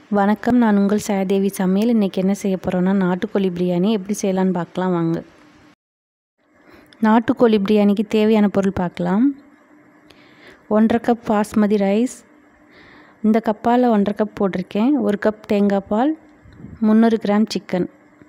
வணக்கம் நான் உங்கள் சாயாதேவி சமையல் இன்றைக்கி என்ன செய்ய போகிறோன்னா நாட்டுக்கோழி பிரியாணி எப்படி செய்யலான்னு பார்க்கலாம் வாங்க நாட்டுக்கோழி பிரியாணிக்கு தேவையான பொருள் பார்க்கலாம் ஒன்றரை கப் பாஸ்மதி ரைஸ் இந்த கப்பால் ஒன்றரை கப் போட்டிருக்கேன் ஒரு கப் தேங்காய் பால் முந்நூறு கிராம் சிக்கன்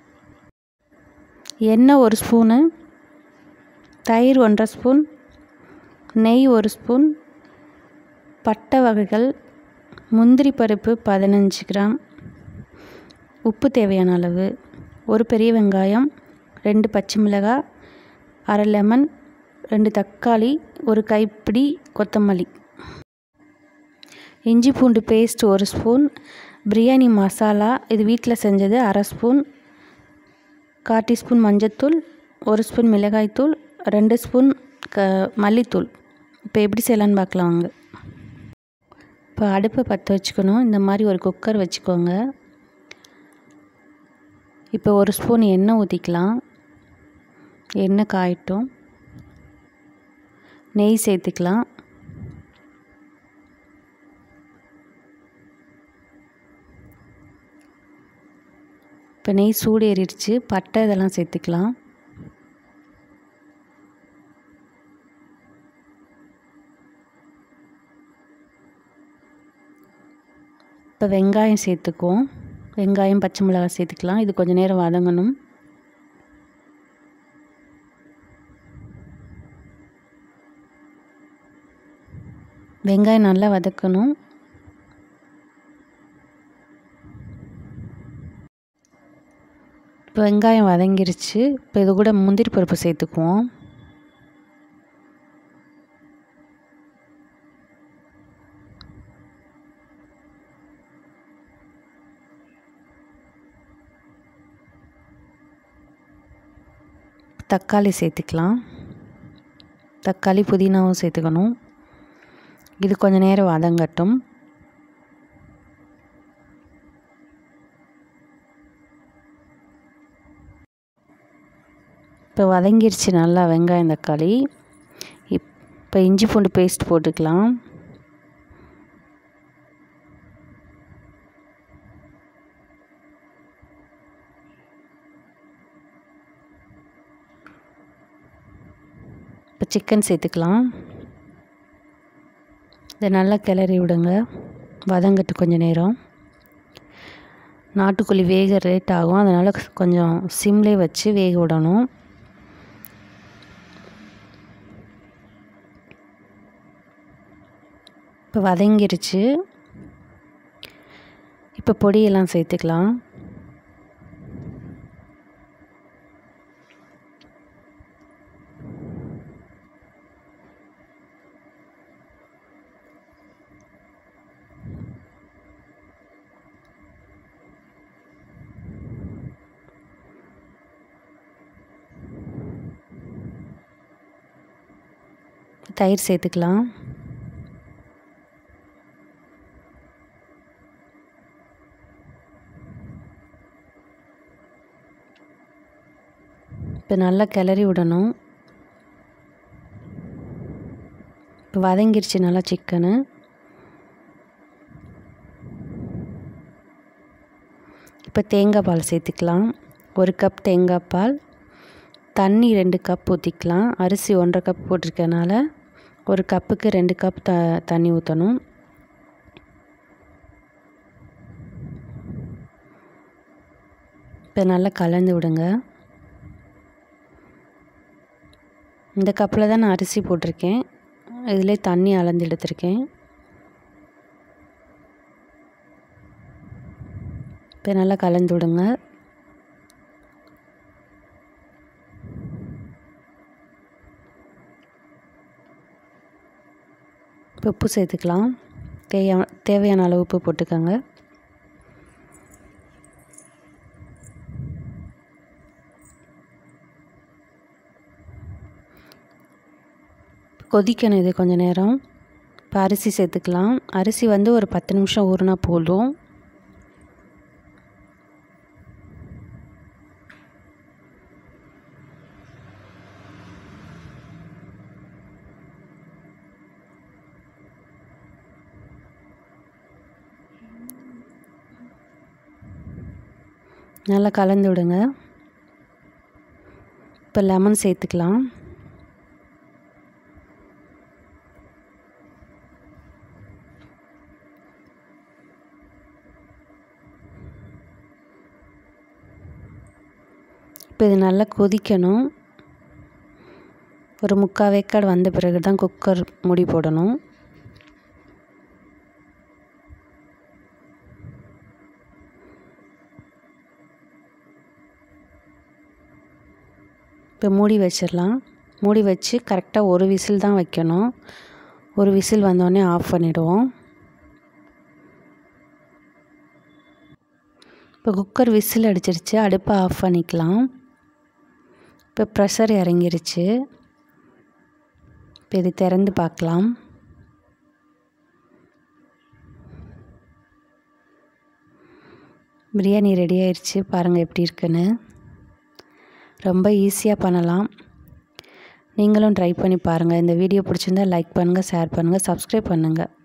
எண்ணெய் ஒரு ஸ்பூனு தயிர் ஒன்றரை ஸ்பூன் நெய் ஒரு ஸ்பூன் பட்டை வகைகள் முந்திரி பருப்பு பதினஞ்சு கிராம் உப்பு தேவையான அளவு ஒரு பெரிய வெங்காயம் ரெண்டு பச்சை மிளகாய் அரை லெமன் ரெண்டு தக்காளி ஒரு கைப்பிடி கொத்தமல்லி இஞ்சி பூண்டு பேஸ்ட் ஒரு ஸ்பூன் பிரியாணி மசாலா இது வீட்டில் செஞ்சது அரை ஸ்பூன் கால் டீஸ்பூன் மஞ்சத்தூள் ஒரு ஸ்பூன் மிளகாய்த்தூள் ரெண்டு ஸ்பூன் க மல்லித்தூள் இப்போ எப்படி செய்யலான்னு பார்க்கலாம் வாங்க இப்போ அடுப்பை பற்ற வச்சுக்கணும் இந்த மாதிரி ஒரு குக்கர் வச்சுக்கோங்க இப்போ ஒரு ஸ்பூன் எண்ணெய் ஊற்றிக்கலாம் எண்ணெய் காயட்டும் நெய் சேர்த்துக்கலாம் இப்போ நெய் சூடு ஏறிடுச்சு பட்டை இதெல்லாம் சேர்த்துக்கலாம் இப்போ வெங்காயம் சேர்த்துக்குவோம் வெங்காயம் பச்சை மிளகாய் சேர்த்துக்கலாம் இது கொஞ்சம் நேரம் வதங்கணும் வெங்காயம் நல்லா வதக்கணும் இப்போ வெங்காயம் வதங்கிருச்சு இப்போ இது கூட முந்திரி பருப்பு சேர்த்துக்குவோம் தக்காளி சேர்த்துக்கலாம் தக்காளி புதினாவும் சேர்த்துக்கணும் இது கொஞ்சம் நேரம் வதங்கட்டும் இப்போ வதங்கிருச்சு நல்லா வெங்காயம் தக்காளி இப்போ இஞ்சி பூண்டு பேஸ்ட் போட்டுக்கலாம் இப்போ சிக்கன் சேர்த்துக்கலாம் இதை நல்லா கிளறி விடுங்க வதங்கட்டு கொஞ்சம் நேரம் நாட்டுக்கோழி வேக லேட் ஆகும் அதனால் கொஞ்சம் சிம்லே வச்சு வேக விடணும் இப்போ வதங்கிருச்சு இப்போ பொடியெல்லாம் சேர்த்துக்கலாம் தயிர் சேர்த்துக்கலாம் இப்போ நல்லா கிளறி விடணும் இப்போ வதங்கிருச்சு நல்லா சிக்கனு இப்போ தேங்காய் பால் சேர்த்துக்கலாம் ஒரு கப் தேங்காய் பால் தண்ணி ரெண்டு கப் ஊற்றிக்கலாம் அரிசி ஒன்றரை கப் போட்டிருக்கனால ஒரு கப்புக்கு ரெண்டு கப் த தண்ணி ஊற்றணும் இப்போ நல்லா கலந்து விடுங்க இந்த கப்பில் தான் நான் அரிசி போட்டிருக்கேன் இதிலே தண்ணி அளந்து எடுத்திருக்கேன் இப்போ நல்லா கலந்து விடுங்க இப்போ உப்பு சேர்த்துக்கலாம் தேவையான தேவையான அளவு உப்பு போட்டுக்கோங்க கொதிக்கணும் இது கொஞ்சம் நேரம் இப்போ அரிசி சேர்த்துக்கலாம் அரிசி வந்து ஒரு பத்து நிமிஷம் ஊறினா போதும் நல்லா கலந்து விடுங்க இப்போ லெமன் சேர்த்துக்கலாம் இப்போ இது நல்லா கொதிக்கணும் ஒரு முக்கால் வேக்காடு வந்த பிறகு தான் குக்கர் மூடி போடணும் இப்போ மூடி வச்சிடலாம் மூடி வச்சு கரெக்டாக ஒரு விசில் தான் வைக்கணும் ஒரு விசில் வந்தோடனே ஆஃப் பண்ணிவிடுவோம் இப்போ குக்கர் விசில் அடிச்சிருச்சு அடுப்பை ஆஃப் பண்ணிக்கலாம் இப்போ ப்ரெஷர் இறங்கிருச்சு இப்போ இது திறந்து பார்க்கலாம் பிரியாணி ரெடி ஆயிடுச்சு பாருங்கள் எப்படி இருக்குன்னு ரொம்ப ஈஸியாக பண்ணலாம் நீங்களும் ட்ரை பண்ணி பாருங்கள் இந்த வீடியோ பிடிச்சிருந்தா லைக் பண்ணுங்கள் ஷேர் பண்ணுங்கள் சப்ஸ்கிரைப் பண்ணுங்கள்